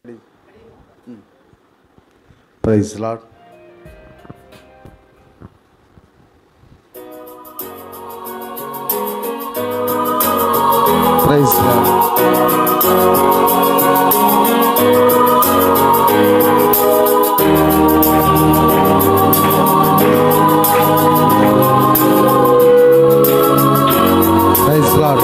Praise lord praise lord praise Lord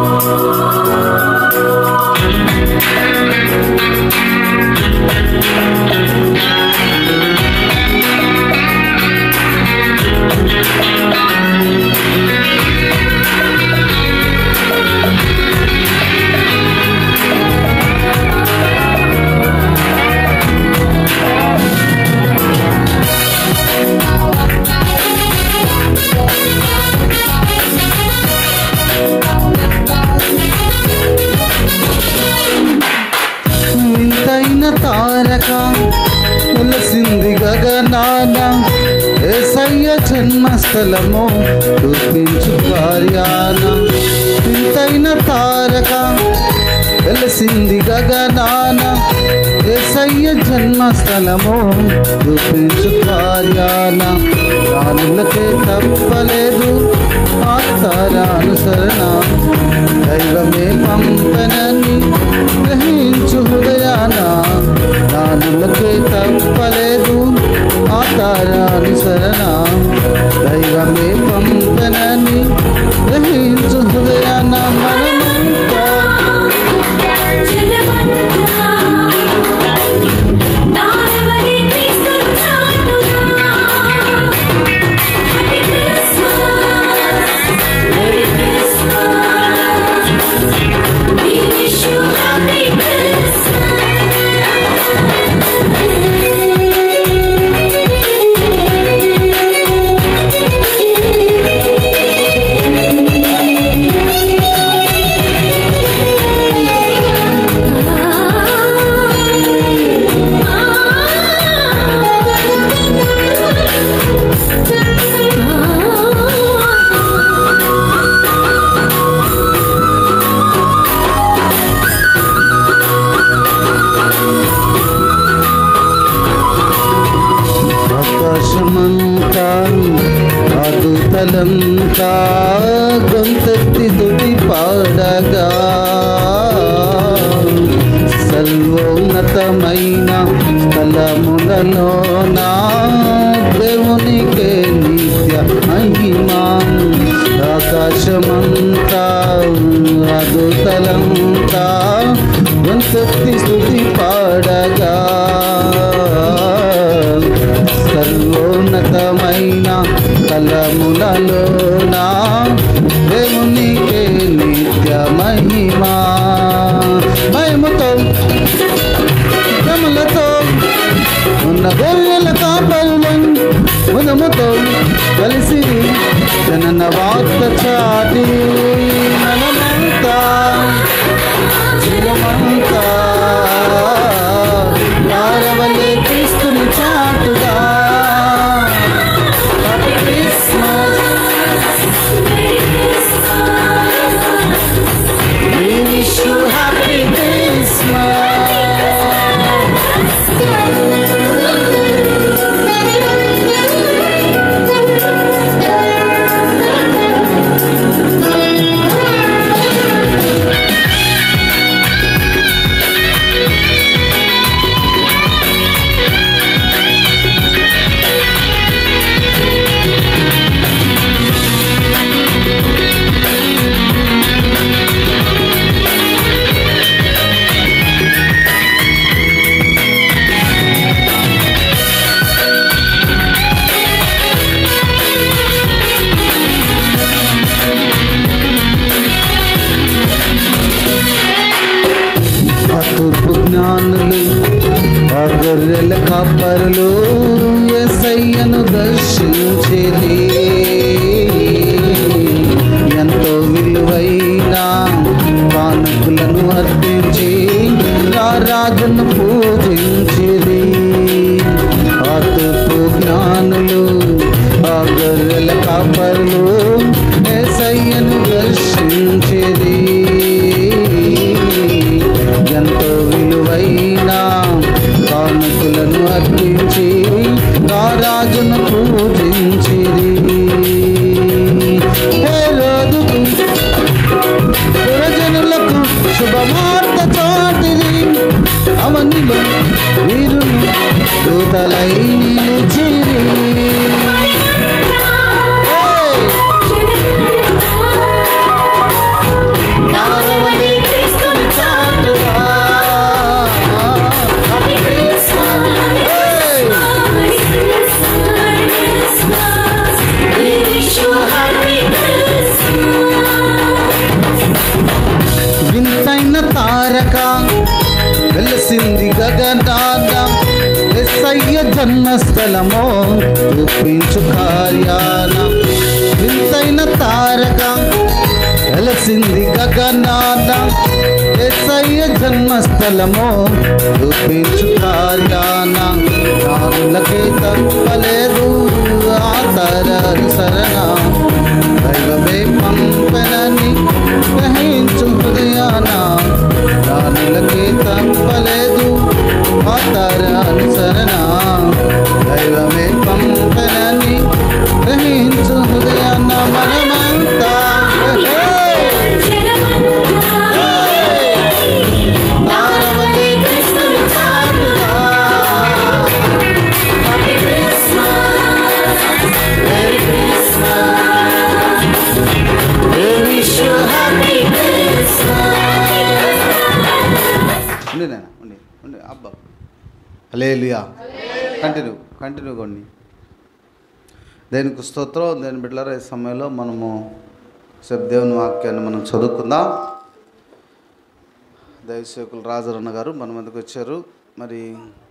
వింతైన తారక వెలసింది గగనాన ఏసయ్య జన్మస్థలము చూపించు కార్యాన వింతైన తారక వెలసింది గగనాన ఏసయ్య జన్మస్థలము చూపించు కార్యాన రానులకే తప్పలేదు ఆత్తారానుసరణ దైవమే పంపనని గ్రహించు హృదయాన నానులకే తప్పలేదు ఆతారానుసరణ దైవమే పంపనని గ్రహించు హృదయాన మనమంతా ఆకాశమంతా అదుతలంతా గొంతెత్తి తుడి పాడగా సర్వోన్నతమైన స్థలములలో నా దేవునికే నిత్య మహిమా ఆకాశమంతా అదుతలంతా గొంతెత్తి స్థుతి పాడగా సర్వోన్నతమైన కలములలోన దేవునికే నిత్య మహిమా మహిమతో కమలతో ఉన్న గొర్రెల కాపరులం ఉదముతో కలిసి జనన వార్త చాటి మనమంతా జీవమంతా వారవలే క్రీస్తుని చాటుగా Happy Christmas, we wish you happy Christmas. అతూర్పు జ్ఞానులు ఆ గొర్రెల కాపరులు ఎసయ్యను దర్శించేది ఎంతో విలువైన కానుకలను అర్పించి ఆ రాజును పూజించేది ఆ తూర్పు జ్ఞానులు ఆ గొర్రెల కాపరులు ఎసయ్యను దర్శించేది ఎంతో విలువైన నీలో వీరును దూతలై నిలిచిరి మానవుని క్రీస్తుని చాటుగా. Happy Christmas. Hey! వింతైన తారక వెలసింది గగనాన ఎస్సయ్య జన్మస్థలమో చూపించు కార్యాన వింతైన తారక వెలసింది గగనాన ఎస్సయ్య జన్మస్థలమో చూపించు కార్యాన నాలులకే తప్పలేదు ఆ తరసరణ దైవమే పంపనని గ్రహించు హృదయాన దానిలకే తప్పలేదు ఆతార అనుసరణ దైవమే పంపనని గ్రహించు హృదయాన మనమంతా మానవని క్రీస్తుని చాటుగా. We wish you happy ఉండి నాయన ఉండి ఉండి అబ్బా లేలియా కంటిన్యూ కంటిన్యూ కొన్ని దేనికి స్తోత్రం దేని బిడ్డలారా ఈ సమయంలో మనము సేపు దేవుని వాక్యాన్ని మనం చదువుకుందాం దైవసేకులు రాజరన్న గారు మన మీదకి వచ్చారు మరి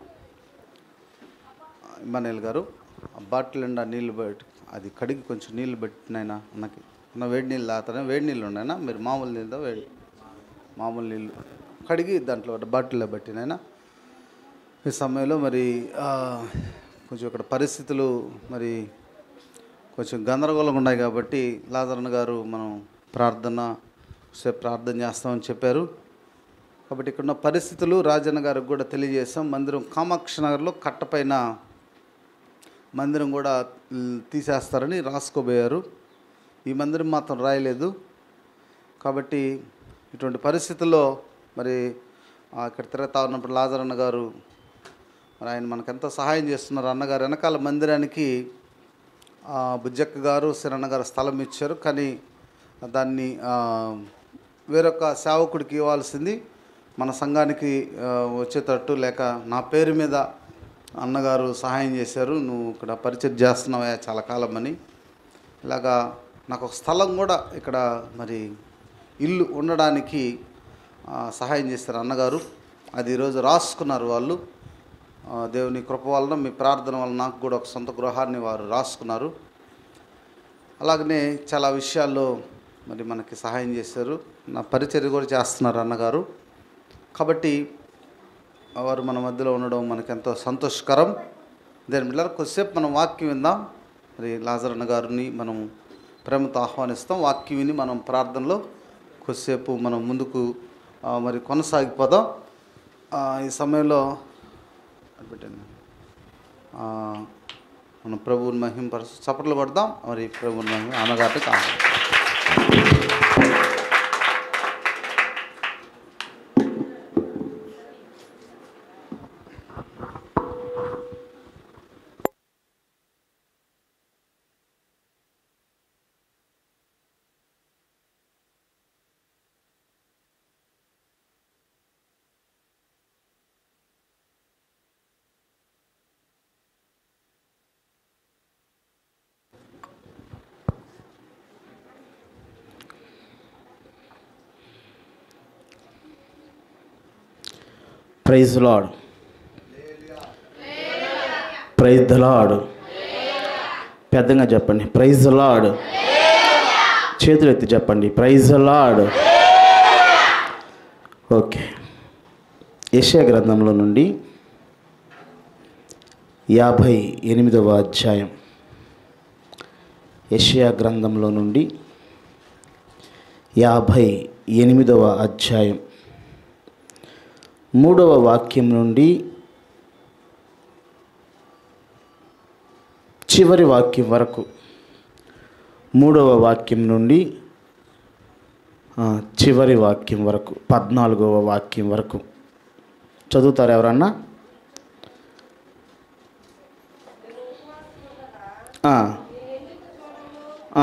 ఇమ్మానేల్ గారు ఆ బాటిల్ నిండా నీళ్ళు పెట్టి అది కడిగి కొంచెం నీళ్ళు పెట్టినైనా అన్నకి అన్న వేడి నీళ్ళు తాగుతారా వేడి నీళ్ళు ఉన్నాయినా మీరు మామూలు నీళ్ళతో వేడి మామూలు నీళ్ళు కడిగి దాంట్లో బాటిల్లో పెట్టినైనా ఈ సమయంలో మరి ఆ, కొంచెం ఇక్కడ పరిస్థితులు మరి కొంచెం గందరగోళంగా ఉన్నాయి కాబట్టి లాజరన్న గారు మనం ప్రార్థన సేపు ప్రార్థన చేస్తామని చెప్పారు కాబట్టి ఇక్కడ ఉన్న పరిస్థితులు రాజన్న గారికి కూడా తెలియజేస్తాం మందిరం కామాక్షి నగర్లో కట్టపైన మందిరం కూడా ల్, తీసేస్తారని రాసుకోబోయారు ఈ మందిరం మాత్రం రాయలేదు కాబట్టి ఇటువంటి పరిస్థితుల్లో మరి ఆ, ఇక్కడ తిరుగుతా ఉన్నప్పుడు లాజరన్న గారు మరి ఆయన మనకు ఎంతో సహాయం చేస్తున్నారు అన్నగారు వెనకాల మందిరానికి ఆ, బుజ్జక్క గారు సిరన్న గారు స్థలం ఇచ్చారు కానీ దాన్ని ఆ, వేరొక సేవకుడికి ఇవ్వాల్సింది మన సంఘానికి ఆ, వచ్చేటట్టు లేక నా పేరు మీద అన్నగారు సహాయం చేశారు నువ్వు ఇక్కడ పరిచయం చేస్తున్నావా చాలా కాలం అని ఇలాగా నాకు ఒక స్థలం కూడా ఇక్కడ మరి ఇల్లు ఉండడానికి ఆ, సహాయం చేశారు అన్నగారు అది ఈరోజు రాసుకున్నారు వాళ్ళు ఆ, దేవుని కృప వలన మీ ప్రార్థన వలన నాకు కూడా ఒక సొంత గృహాన్ని వారు రాసుకున్నారు అలాగనే చాలా విషయాల్లో మరి మనకి సహాయం చేశారు నా పరిచర్య కూడా చేస్తున్నారు అన్నగారు కాబట్టి వారు మన మధ్యలో ఉండడం మనకి ఎంతో సంతోషకరం దాని మిల్లర్ కొద్దిసేపు మనం వాక్యం విందాం మరి లాజరన్న గారిని మనం ప్రేమతో ఆహ్వానిస్తాం వాక్యం విని మనం ప్రార్థనలో కొద్దిసేపు మనం ముందుకు ఆ, మరి కొనసాగిపోదాం ఆ, ఈ సమయంలో అటు పెట్టండి. ఆ, మనం ప్రభువుని మహింపరచు చప్పట్లు పడదాం మరి ప్రభువుని మహిమ అన్నగారికి కావాలి praise lord praise the lord పెద్దగా చెప్పండి ప్రైజ్ లాడ్ చేతులు ఎత్తి చెప్పండి ప్రైజ్ లాడ్ ఓకే యెషయా గ్రంథంలో నుండి యాభై ఎనిమిదవ అధ్యాయం యెషయా గ్రంథంలో నుండి యాభై ఎనిమిదవ అధ్యాయం మూడవ వాక్యం నుండి చివరి వాక్యం వరకు మూడవ వాక్యం నుండి ఆ, చివరి వాక్యం వరకు పద్నాలుగవ వాక్యం వరకు చదువుతారు ఎవరన్నా ఆ. ఆ.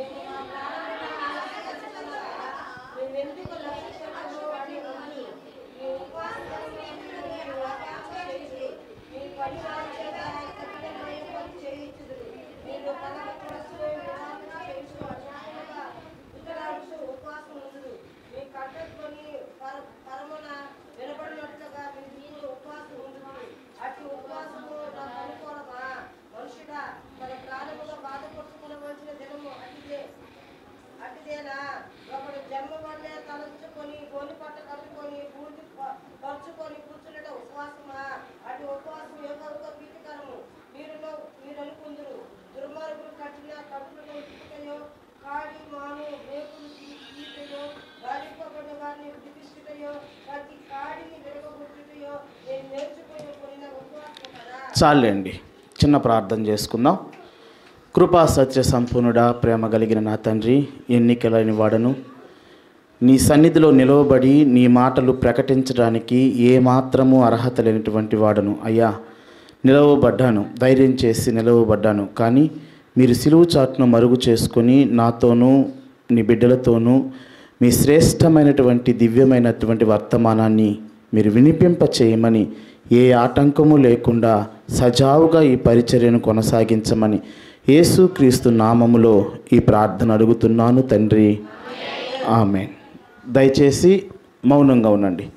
మనుషుడా తన ప్రాణముగా బాధపడుతున్న దినము అటిదే అటుదేనా ఒకడు జన్మ వల్లే తలంచుకొని గోని పట్ట కట్టుకొని బూడి ప- పరుచుకొని కూర్చున్నట ఉపవాసమా అటు ఉపవాసం యోగంగా ప్రీతికరము మీరులో మీరు అనుకుందరు దుర్మార్గులు కట్టిన కట్టులను ఉతుకుటయో కాడి మాను రేపులు తీయటయో గాలిపోబడిన వారిని విడిపిస్తుటయో ప్రతి కాడిని విరగొట్టుటయో నేను నేర్చుకొని కొనిన ఉపవాసం కదా చాలండి చిన్న ప్రార్థన చేసుకుందాం కృపా సత్య సంపూర్ణుడా ప్రేమ కలిగిన నా తండ్రి ఎన్నికలని వాడను నీ సన్నిధిలో నిలవబడి నీ మాటలు ప్రకటించడానికి ఏమాత్రము అర్హత లేనటువంటి వాడను అయ్యా నిలవబడ్డాను ధైర్యం చేసి నిలవబడ్డాను కానీ మీరు సిలువు చాటును మరుగు చేసుకొని నాతోనూ నీ బిడ్డలతోనూ మీ శ్రేష్టమైనటువంటి దివ్యమైనటువంటి వర్తమానాన్ని మీరు వినిపింప చేయమని ఏ ఆటంకము లేకుండా సజావుగా ఈ పరిచర్యను కొనసాగించమని యేసుక్రీస్తు నామములో ఈ ప్రార్థన అడుగుతున్నాను తండ్రి ఆమె దయచేసి మౌనంగా ఉండండి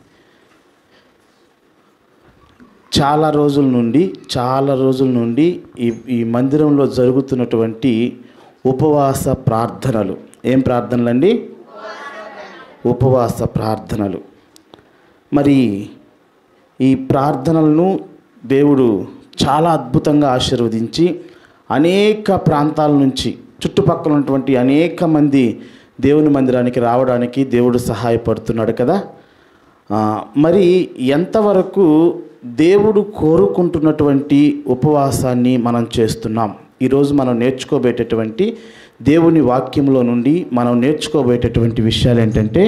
చాలా రోజుల నుండి చాలా రోజుల నుండి ఈ ఈ మందిరంలో జరుగుతున్నటువంటి ఉపవాస ప్రార్థనలు ఏం ప్రార్థనలు అండి ఉపవాస ప్రార్థనలు మరి ఈ ప్రార్థనలను దేవుడు చాలా అద్భుతంగా ఆశీర్వదించి అనేక ప్రాంతాల నుంచి చుట్టుపక్కల ఉన్నటువంటి అనేక మంది దేవుని మందిరానికి రావడానికి దేవుడు సహాయపడుతున్నాడు కదా ఆ, మరి ఎంతవరకు దేవుడు కోరుకుంటున్నటువంటి ఉపవాసాన్ని మనం చేస్తున్నాం ఈరోజు మనం నేర్చుకోబోయేటటువంటి దేవుని వాక్యంలో నుండి మనం నేర్చుకోబోయేటటువంటి విషయాలు ఏంటంటే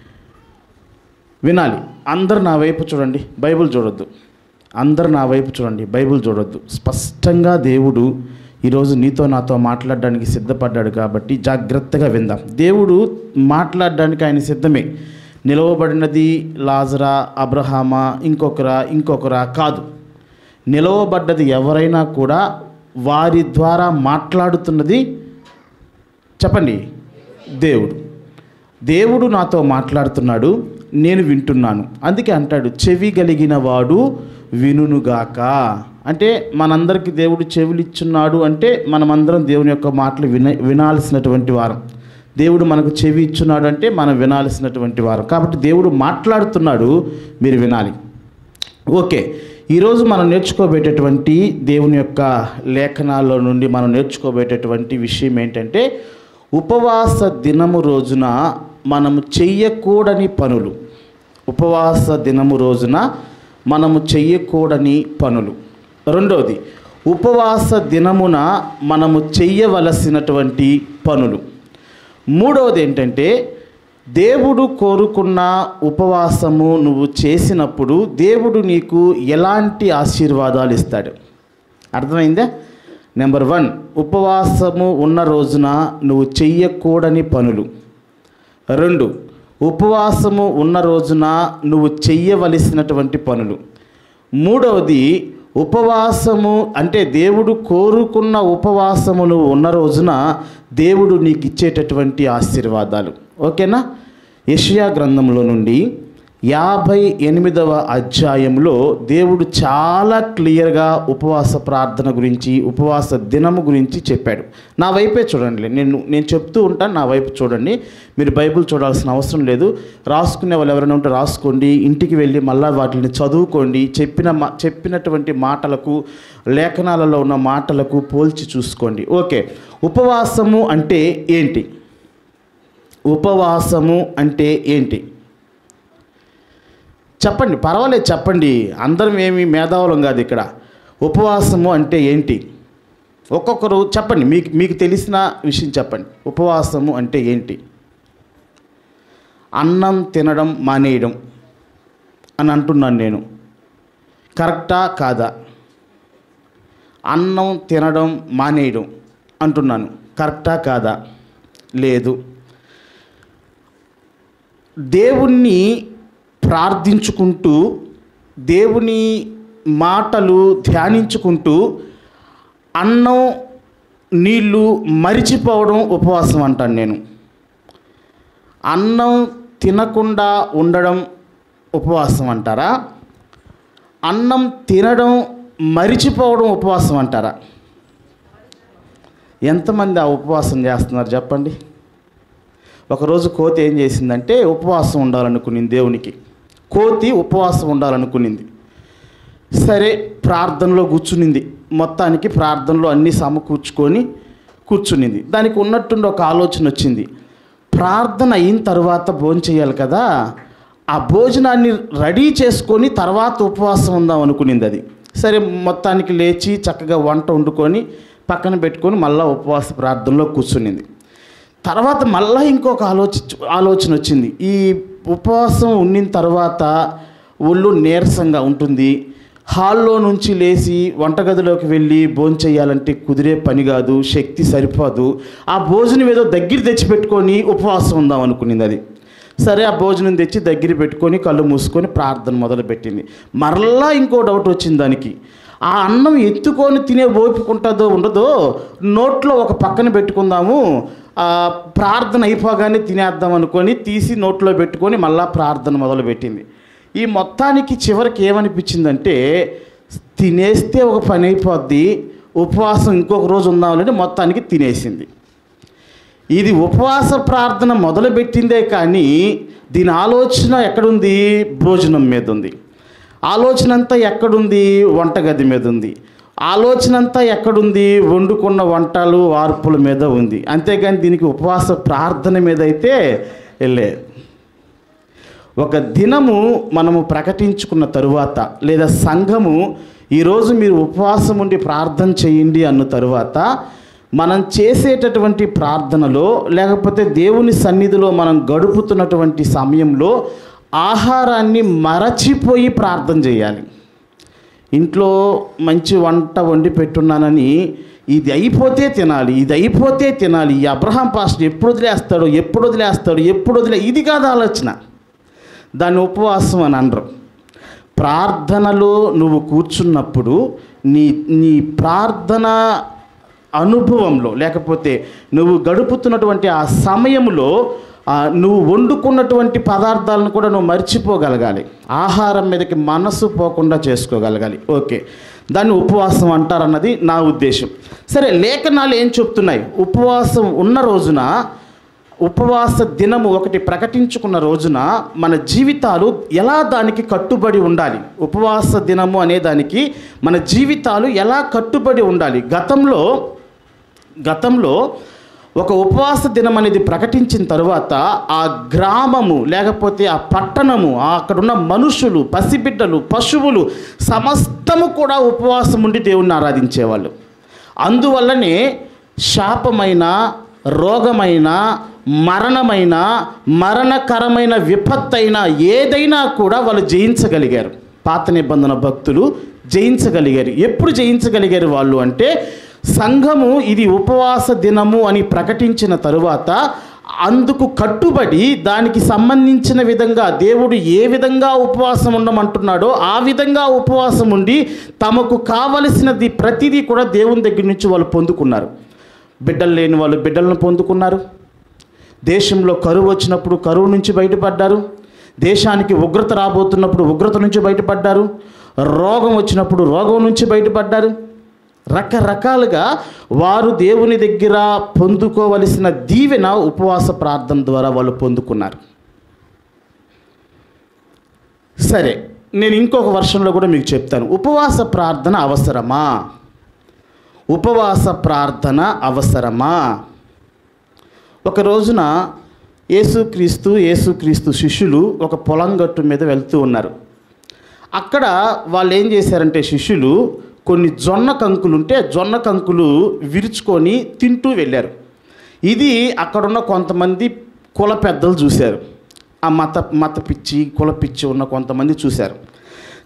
వినాలి అందరు నా వైపు చూడండి బైబిల్ చూడొద్దు అందరు నా వైపు చూడండి బైబిల్ చూడొద్దు స్పష్టంగా దేవుడు ఈరోజు నీతో నాతో మాట్లాడడానికి సిద్ధపడ్డాడు కాబట్టి జాగ్రత్తగా విందాం దేవుడు మాట్లాడడానికి ఆయన సిద్ధమే నిలవబడినది లాజరా అబ్రహామా ఇంకొకరా ఇంకొకరా కాదు నిలవబడ్డది ఎవరైనా కూడా వారి ద్వారా మాట్లాడుతున్నది చెప్పండి దేవుడు దేవుడు నాతో మాట్లాడుతున్నాడు నేను వింటున్నాను అందుకే అంటాడు చెవి కలిగిన వాడు వినుగాక అంటే మనందరికీ దేవుడు చెవులు ఇచ్చున్నాడు అంటే మనమందరం దేవుని యొక్క మాటలు విన వినాల్సినటువంటి వారం దేవుడు మనకు చెవి ఇచ్చున్నాడు అంటే మనం వినాల్సినటువంటి వారం కాబట్టి దేవుడు మాట్లాడుతున్నాడు మీరు వినాలి ఓకే ఈరోజు మనం నేర్చుకోబోయేటటువంటి దేవుని యొక్క లేఖనాల్లో నుండి మనం నేర్చుకోబోయేటటువంటి విషయం ఏంటంటే ఉపవాస దినము రోజున మనము చెయ్యకూడని పనులు ఉపవాస దినము రోజున మనము చెయ్యకూడని పనులు రెండవది ఉపవాస దినమున మనము చెయ్యవలసినటువంటి పనులు మూడవది ఏంటంటే దేవుడు కోరుకున్న ఉపవాసము నువ్వు చేసినప్పుడు దేవుడు నీకు ఎలాంటి ఆశీర్వాదాలు ఇస్తాడు అర్థమైందా నెంబర్ వన్ ఉపవాసము ఉన్న రోజున నువ్వు చెయ్యకూడని పనులు రెండు ఉపవాసము ఉన్న రోజున నువ్వు చెయ్యవలసినటువంటి పనులు మూడవది ఉపవాసము అంటే దేవుడు కోరుకున్న ఉపవాసము నువ్వు ఉన్న రోజున దేవుడు నీకు ఇచ్చేటటువంటి ఆశీర్వాదాలు ఓకేనా యెషయా గ్రంథంలో నుండి యాభై ఎనిమిదవ అధ్యాయంలో దేవుడు చాలా క్లియర్గా ఉపవాస ప్రార్థన గురించి ఉపవాస దినము గురించి చెప్పాడు నా వైపే చూడండి నేను నేను చెప్తూ ఉంటాను నా వైపు చూడండి మీరు బైబిల్ చూడాల్సిన అవసరం లేదు రాసుకునే వాళ్ళు ఎవరైనా ఉంటే రాసుకోండి ఇంటికి వెళ్ళి మళ్ళీ వాటిని చదువుకోండి చెప్పిన మా చెప్పినటువంటి మాటలకు లేఖనాలలో ఉన్న మాటలకు పోల్చి చూసుకోండి ఓకే ఉపవాసము అంటే ఏంటి ఉపవాసము అంటే ఏంటి చెప్పండి పర్వాలేదు చెప్పండి అందరం ఏమి మేధావులం కాదు ఇక్కడ ఉపవాసము అంటే ఏంటి ఒక్కొక్కరు చెప్పండి మీకు మీకు తెలిసిన విషయం చెప్పండి ఉపవాసము అంటే ఏంటి అన్నం తినడం మానేయడం అని అంటున్నాను నేను కరెక్టా కాదా అన్నం తినడం మానేయడం అంటున్నాను కరెక్టా కాదా లేదు దేవుణ్ణి ప్రార్థించుకుంటూ దేవుని మాటలు ధ్యానించుకుంటూ అన్నం నీళ్ళు మరిచిపోవడం ఉపవాసం అంటాను నేను అన్నం తినకుండా ఉండడం ఉపవాసం అంటారా అన్నం తినడం మరిచిపోవడం ఉపవాసం అంటారా ఎంతమంది ఆ ఉపవాసం చేస్తున్నారు చెప్పండి ఒకరోజు కోతి ఏం చేసిందంటే ఉపవాసం ఉండాలనుకునింది దేవునికి కోతి ఉపవాసం ఉండాలనుకునింది సరే ప్రార్థనలో కూర్చునింది మొత్తానికి ప్రార్థనలో అన్నీ సమకూర్చుకొని కూర్చునింది దానికి ఉన్నట్టుండి ఒక ఆలోచన వచ్చింది ప్రార్థన అయిన తర్వాత భోజనం చేయాలి కదా ఆ భోజనాన్ని రెడీ చేసుకొని తర్వాత ఉపవాసం ఉందాం అనుకునింది అది సరే మొత్తానికి లేచి చక్కగా వంట వండుకొని పక్కన పెట్టుకొని మళ్ళీ ఉపవాస ప్రార్థనలో కూర్చునింది తర్వాత మళ్ళీ ఇంకొక ఆలోచి ఆలోచన వచ్చింది ఈ ఉపవాసం ఉండిన తర్వాత ఒళ్ళు నీరసంగా ఉంటుంది హాల్లో నుంచి లేచి వంటగదిలోకి వెళ్ళి భోజనం చేయాలంటే కుదిరే పని కాదు శక్తి సరిపోదు ఆ భోజనం ఏదో దగ్గర తెచ్చిపెట్టుకొని ఉపవాసం ఉందాం అనుకునింది అది సరే ఆ భోజనం తెచ్చి దగ్గర పెట్టుకొని కళ్ళు మూసుకొని ప్రార్థన మొదలుపెట్టింది మరలా ఇంకో డౌట్ వచ్చింది దానికి ఆ అన్నం ఎత్తుకొని తినే ఓపిక ఉంటుందో ఉండదో నోట్లో ఒక పక్కన పెట్టుకుందాము ఆ ప్రార్థన అయిపోగానే తినేద్దాం అనుకొని తీసి నోట్లో పెట్టుకొని మళ్ళా ప్రార్థన మొదలుపెట్టింది ఈ మొత్తానికి చివరికి ఏమనిపించిందంటే తినేస్తే ఒక పని అయిపోద్ది ఉపవాసం ఇంకొక రోజు ఉందామని మొత్తానికి తినేసింది ఇది ఉపవాస ప్రార్థన మొదలుపెట్టిందే కానీ దీని ఆలోచన ఎక్కడుంది భోజనం మీద ఉంది ఆలోచన అంతా ఎక్కడుంది వంటగది మీద ఉంది ఆలోచన అంతా ఎక్కడుంది వండుకున్న వంటలు వార్పుల మీద ఉంది అంతేగాని దీనికి ఉపవాస ప్రార్థన మీద అయితే లేదు ఒక దినము మనము ప్రకటించుకున్న తరువాత లేదా సంఘము ఈరోజు మీరు ఉపవాసం ఉండి ప్రార్థన చేయండి అన్న తరువాత మనం చేసేటటువంటి ప్రార్థనలో లేకపోతే దేవుని సన్నిధిలో మనం గడుపుతున్నటువంటి సమయంలో ఆహారాన్ని మరచిపోయి ప్రార్థన చేయాలి ఇంట్లో మంచి వంట వండి పెట్టున్నానని ఇది అయిపోతే తినాలి ఇది అయిపోతే తినాలి ఈ అబ్రహాం పాస్టర్ ఎప్పుడు వదిలేస్తాడు ఎప్పుడు వదిలేస్తాడు ఎప్పుడు వదిలే ఇది కాదు ఆలోచన దాన్ని ఉపవాసం అని అనరు ప్రార్థనలో నువ్వు కూర్చున్నప్పుడు నీ నీ ప్రార్థన అనుభవంలో లేకపోతే నువ్వు గడుపుతున్నటువంటి ఆ సమయంలో ఆ, నువ్వు వండుకున్నటువంటి పదార్థాలను కూడా నువ్వు మర్చిపోగలగాలి ఆహారం మీదకి మనసు పోకుండా చేసుకోగలగాలి ఓకే దాన్ని ఉపవాసం అంటారన్నది నా ఉద్దేశం సరే లేఖనాలు ఏం చెప్తున్నాయి ఉపవాసం ఉన్న రోజున ఉపవాస దినము ఒకటి ప్రకటించుకున్న రోజున మన జీవితాలు ఎలా దానికి కట్టుబడి ఉండాలి ఉపవాస దినము అనే దానికి మన జీవితాలు ఎలా కట్టుబడి ఉండాలి గతంలో గతంలో ఒక ఉపవాస దినం అనేది ప్రకటించిన తరువాత ఆ గ్రామము లేకపోతే ఆ పట్టణము ఆ అక్కడున్న మనుషులు పసిబిడ్డలు పశువులు సమస్తము కూడా ఉపవాసం ఉండి దేవుణ్ణి ఆరాధించేవాళ్ళు అందువల్లనే శాపమైన రోగమైన మరణమైన మరణకరమైన విపత్తైన ఏదైనా కూడా వాళ్ళు జయించగలిగారు పాత నిబంధన భక్తులు జయించగలిగారు ఎప్పుడు జయించగలిగారు వాళ్ళు అంటే సంఘము ఇది ఉపవాస దినము అని ప్రకటించిన తరువాత అందుకు కట్టుబడి దానికి సంబంధించిన విధంగా దేవుడు ఏ విధంగా ఉపవాసం ఉండమంటున్నాడో ఆ విధంగా ఉపవాసం ఉండి తమకు కావలసినది ప్రతిదీ కూడా దేవుని దగ్గర నుంచి వాళ్ళు పొందుకున్నారు బిడ్డలు లేని వాళ్ళు బిడ్డలను పొందుకున్నారు దేశంలో కరువు వచ్చినప్పుడు కరువు నుంచి బయటపడ్డారు దేశానికి ఉగ్రత రాబోతున్నప్పుడు ఉగ్రత నుంచి బయటపడ్డారు రోగం వచ్చినప్పుడు రోగం నుంచి బయటపడ్డారు రకరకాలుగా వారు దేవుని దగ్గర పొందుకోవలసిన దీవెన ఉపవాస ప్రార్థన ద్వారా వాళ్ళు పొందుకున్నారు సరే నేను ఇంకొక వర్షంలో కూడా మీకు చెప్తాను ఉపవాస ప్రార్థన అవసరమా ఉపవాస ప్రార్థన అవసరమా ఒక రోజున యేసుక్రీస్తు యేసుక్రీస్తు శిష్యులు ఒక పొలం గట్టు మీద వెళ్తూ ఉన్నారు అక్కడ వాళ్ళు ఏం చేశారంటే శిష్యులు కొన్ని జొన్న కంకులు ఉంటే జొన్న కంకులు విరుచుకొని తింటూ వెళ్ళారు ఇది అక్కడున్న కొంతమంది కుల పెద్దలు చూశారు ఆ మత మత పిచ్చి కుల పిచ్చి ఉన్న కొంతమంది చూశారు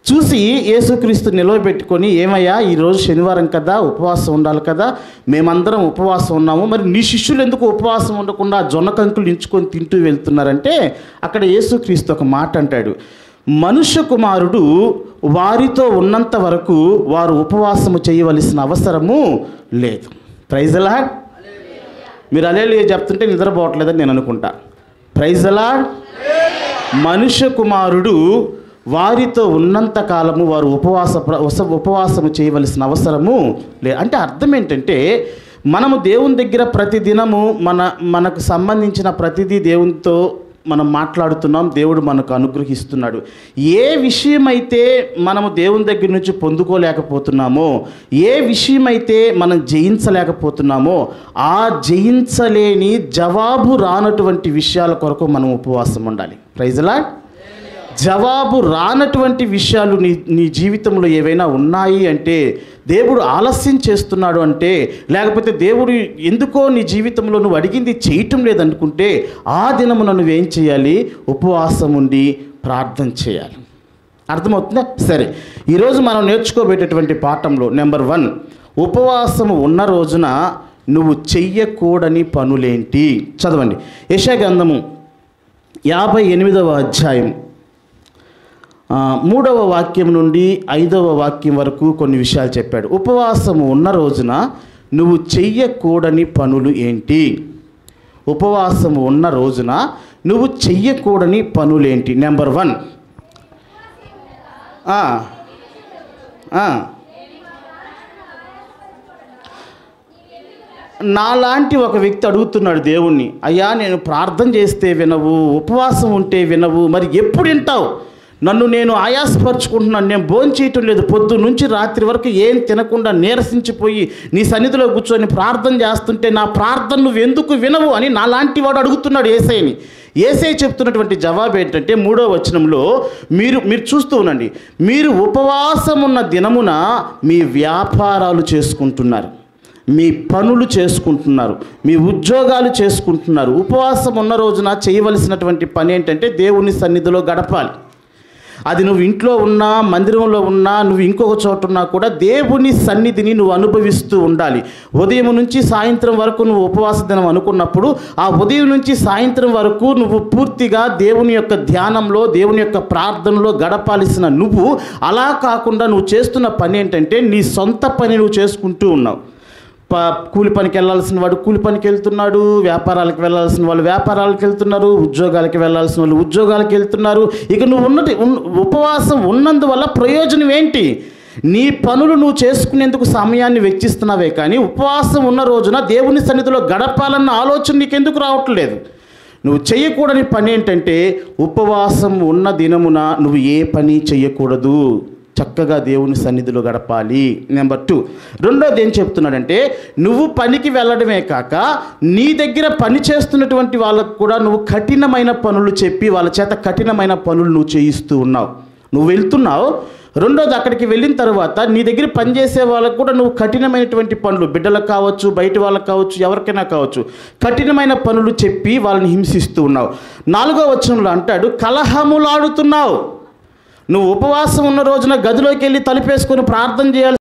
చూసి యేసుక్రీస్తు నిలవబెట్టుకొని ఏమయ్యా ఈరోజు శనివారం కదా ఉపవాసం ఉండాలి కదా మేమందరం ఉపవాసం ఉన్నాము మరి నీ శిష్యులు ఎందుకు ఉపవాసం ఉండకుండా జొన్న కంకులు ఇంచుకొని తింటూ వెళ్తున్నారంటే అక్కడ యేసుక్రీస్తు ఒక మాట అంటాడు మనుష్య కుమారుడు వారితో ఉన్నంత వరకు వారు ఉపవాసము చేయవలసిన అవసరము లేదు ప్రైజలా మీరు అలేలు చెప్తుంటే నిద్రపోవట్లేదని నేను అనుకుంటా ప్రైజలా మనుష్య కుమారుడు వారితో ఉన్నంత కాలము వారు ఉపవాస ప్ర- ఉప- ఉపవాసము చేయవలసిన అవసరము లే అంటే అర్థం ఏంటంటే మనము దేవుని దగ్గర ప్రతి దినము మన మనకు సంబంధించిన ప్రతిదీ దేవునితో మనం మాట్లాడుతున్నాం దేవుడు మనకు అనుగ్రహిస్తున్నాడు ఏ విషయమైతే మనము దేవుని దగ్గర నుంచి పొందుకోలేకపోతున్నామో ఏ విషయమైతే మనం జయించలేకపోతున్నామో ఆ జయించలేని జవాబు రానటువంటి విషయాల కొరకు మనం ఉపవాసం ఉండాలి ప్రైజ్లా జవాబు రానటువంటి విషయాలు నీ నీ జీవితంలో ఏవైనా ఉన్నాయి అంటే దేవుడు ఆలస్యం చేస్తున్నాడు అంటే లేకపోతే దేవుడు ఎందుకో నీ జీవితంలో నువ్వు అడిగింది చేయటం లేదనుకుంటే ఆ దినమున నువ్వేం చేయాలి ఉపవాసం ఉండి ప్రార్థన చేయాలి అర్థమవుతుందా సరే ఈరోజు మనం నేర్చుకోబెట్టేటువంటి పాఠంలో నెంబర్ వన్ ఉపవాసము ఉన్న రోజున నువ్వు చెయ్యకూడని పనులేంటి చదవండి యశాగంధము యాభై ఎనిమిదవ అధ్యాయం ఆ, మూడవ వాక్యం నుండి ఐదవ వాక్యం వరకు కొన్ని విషయాలు చెప్పాడు ఉపవాసము ఉన్న రోజున నువ్వు చెయ్యకూడని పనులు ఏంటి ఉపవాసము ఉన్న రోజున నువ్వు చెయ్యకూడని పనులేంటి నెంబర్ వన్ ఆ, ఆ. నాలాంటి ఒక వ్యక్తి అడుగుతున్నాడు దేవుణ్ణి అయ్యా నేను ప్రార్థన చేస్తే వినవు ఉపవాసం ఉంటే వినవు మరి ఎప్పుడు వింటావు నన్ను నేను ఆయాసపరుచుకుంటున్నాను నేను భోజనం చేయటం లేదు పొద్దు నుంచి రాత్రి వరకు ఏం తినకుండా నీరసించిపోయి నీ సన్నిధిలో కూర్చొని ప్రార్థన చేస్తుంటే నా ప్రార్థన నువ్వు ఎందుకు వినవు అని నాలాంటి వాడు అడుగుతున్నాడు ఏసైని ఏసై చెప్తున్నటువంటి జవాబు ఏంటంటే మూడో వచనంలో మీరు మీరు చూస్తూ ఉండండి మీరు ఉపవాసం ఉన్న దినమున మీ వ్యాపారాలు చేసుకుంటున్నారు మీ పనులు చేసుకుంటున్నారు మీ ఉద్యోగాలు చేసుకుంటున్నారు ఉపవాసం ఉన్న రోజున చేయవలసినటువంటి పని ఏంటంటే దేవుని సన్నిధిలో గడపాలి అది నువ్వు ఇంట్లో ఉన్నా మందిరంలో ఉన్నా నువ్వు ఇంకొక చోట ఉన్నా కూడా దేవుని సన్నిధిని నువ్వు అనుభవిస్తూ ఉండాలి ఉదయం నుంచి సాయంత్రం వరకు నువ్వు ఉపవాస దినం అనుకున్నప్పుడు ఆ ఉదయం నుంచి సాయంత్రం వరకు నువ్వు పూర్తిగా దేవుని యొక్క ధ్యానంలో దేవుని యొక్క ప్రార్థనలో గడపాల్సిన నువ్వు అలా కాకుండా నువ్వు చేస్తున్న పని ఏంటంటే నీ సొంత పని నువ్వు చేసుకుంటూ ఉన్నావు ప కూలి పనికి వెళ్ళాల్సిన వాడు కూలి పనికి వెళ్తున్నాడు వ్యాపారాలకు వెళ్ళాల్సిన వాళ్ళు వ్యాపారాలకు వెళ్తున్నారు ఉద్యోగాలకి వెళ్ళాల్సిన వాళ్ళు ఉద్యోగాలకు వెళ్తున్నారు ఇక నువ్వు ఉన్నది ఉన్- ఉపవాసం ఉన్నందువల్ల ప్రయోజనం ఏంటి నీ పనులు నువ్వు చేసుకునేందుకు సమయాన్ని వెచ్చిస్తున్నావే కానీ ఉపవాసం ఉన్న రోజున దేవుని సన్నిధిలో గడపాలన్న ఆలోచన నీకెందుకు రావట్లేదు నువ్వు చేయకూడని పని ఏంటంటే ఉపవాసం ఉన్న దినమున నువ్వు ఏ పని చేయకూడదు చక్కగా దేవుని సన్నిధిలో గడపాలి నెంబర్ టూ రెండోది ఏం చెప్తున్నాడంటే నువ్వు పనికి వెళ్ళడమే కాక నీ దగ్గర పని చేస్తున్నటువంటి వాళ్ళకు కూడా నువ్వు కఠినమైన పనులు చెప్పి వాళ్ళ చేత కఠినమైన పనులు నువ్వు చేయిస్తూ ఉన్నావు నువ్వు వెళ్తున్నావు రెండోది అక్కడికి వెళ్ళిన తర్వాత నీ దగ్గర పనిచేసే వాళ్ళకు కూడా నువ్వు కఠినమైనటువంటి పనులు బిడ్డలకు కావచ్చు బయట వాళ్ళకి కావచ్చు ఎవరికైనా కావచ్చు కఠినమైన పనులు చెప్పి వాళ్ళని హింసిస్తూ ఉన్నావు నాలుగో వచనంలో అంటాడు కలహములాడుతున్నావు నువ్వు ఉపవాసం ఉన్న రోజున గదిలోకి వెళ్ళి తలుపేసుకొని ప్రార్థన చేయాలి